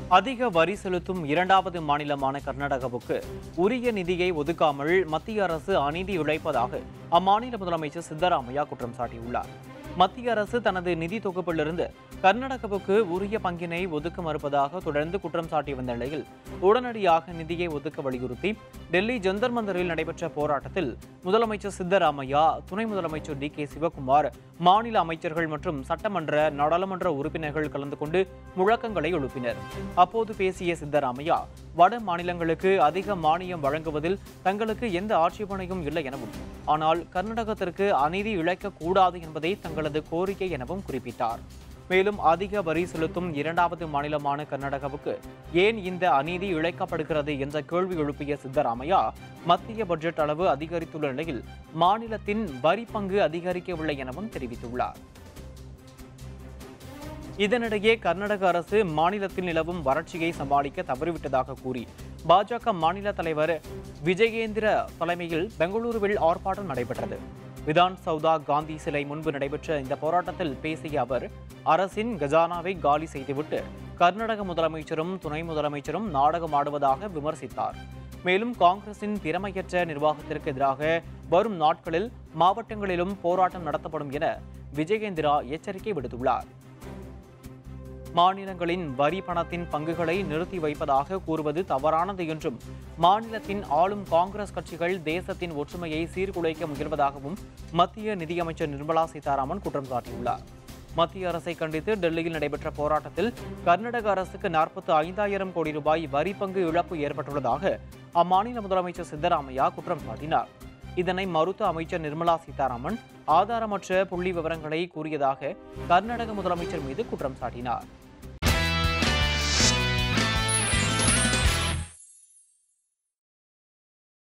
அதிக வரி செலுத்தும் இரண்டாவது மாநிலமான கர்நாடகாவுக்கு உரிய நிதியை ஒதுக்காமல் மத்திய அரசு அநீதி இழைப்பதாக அம்மாநில முதலமைச்சர் சித்தராமையா குற்றம் சாட்டியுள்ளார் மத்திய அரசு தனது நிதி தொகுப்பிலிருந்து கர்நாடகாவுக்கு உரிய பங்கினை ஒதுக்க மறுப்பதாக தொடர்ந்து குற்றம் சாட்டி வந்த நிலையில் உடனடியாக நிதியை ஒதுக்க வலியுறுத்தி டெல்லி ஜந்தர் மந்தரில் நடைபெற்ற போராட்டத்தில் முதலமைச்சர் சித்தராமையா துணை முதலமைச்சர் டி கே சிவகுமார் மாநில அமைச்சர்கள் மற்றும் சட்டமன்ற நாடாளுமன்ற உறுப்பினர்கள் கலந்து கொண்டு முழக்கங்களை எழுப்பினர் அப்போது பேசிய சித்தராமையா வட மாநிலங்களுக்கு அதிக மானியம் வழங்குவதில் தங்களுக்கு எந்த ஆட்சேபனையும் இல்லை எனவும் ஆனால் கர்நாடகத்திற்கு அநீதி இழைக்க கூடாது என்பதே தங்களது கோரிக்கை எனவும் குறிப்பிட்டார் மேலும் அதிக வரி செலுத்தும் இரண்டாவது மாநிலமான கர்நாடகாவுக்கு ஏன் இந்த அநீதி இழைக்கப்படுகிறது என்ற கேள்வி எழுப்பிய சித்தராமையா மத்திய பட்ஜெட் அளவு அதிகரித்துள்ள நிலையில் மாநிலத்தின் வரி பங்கு அதிகரிக்கவில்லை எனவும் தெரிவித்துள்ளார் இதனிடையே கர்நாடக அரசு மாநிலத்தில் நிலவும் வறட்சியை சமாளிக்க தவறிவிட்டதாக கூறி பாஜக மாநில தலைவர் விஜயேந்திர தலைமையில் பெங்களூருவில் ஆர்ப்பாட்டம் நடைபெற்றது விதான் சௌதா காந்தி சிலை முன்பு நடைபெற்ற இந்த போராட்டத்தில் பேசிய அவர் அரசின் கஜானாவை காலி செய்துவிட்டு கர்நாடக முதலமைச்சரும் துணை முதலமைச்சரும் நாடகம் ஆடுவதாக விமர்சித்தார் மேலும் காங்கிரசின் திறமையற்ற நிர்வாகத்திற்கு எதிராக வரும் நாட்களில் மாவட்டங்களிலும் போராட்டம் நடத்தப்படும் என விஜயேந்திரா எச்சரிக்கை விடுத்துள்ளார் மாநிலங்களின் வரி பணத்தின் பங்குகளை நிறுத்தி வைப்பதாக கூறுவது தவறானது என்றும் மாநிலத்தின் ஆளும் காங்கிரஸ் கட்சிகள் தேசத்தின் ஒற்றுமையை சீர்குலைக்க முயல்வதாகவும் மத்திய நிதியமைச்சர் நிர்மலா சீதாராமன் குற்றம் சாட்டியுள்ளார் மத்திய அரசை கண்டித்து டெல்லியில் நடைபெற்ற போராட்டத்தில் கர்நாடக அரசுக்கு நாற்பத்து ஐந்தாயிரம் கோடி ரூபாய் வரி பங்கு இழப்பு ஏற்பட்டுள்ளதாக அம்மாநில முதலமைச்சர் சித்தராமையா குற்றம் சாட்டினார் இதனை மறுத்த அமைச்சர் நிர்மலா சீதாராமன் ஆதாரமற்ற புள்ளி விவரங்களை கூறியதாக கர்நாடக முதலமைச்சர் மீது குற்றம் சாட்டினார்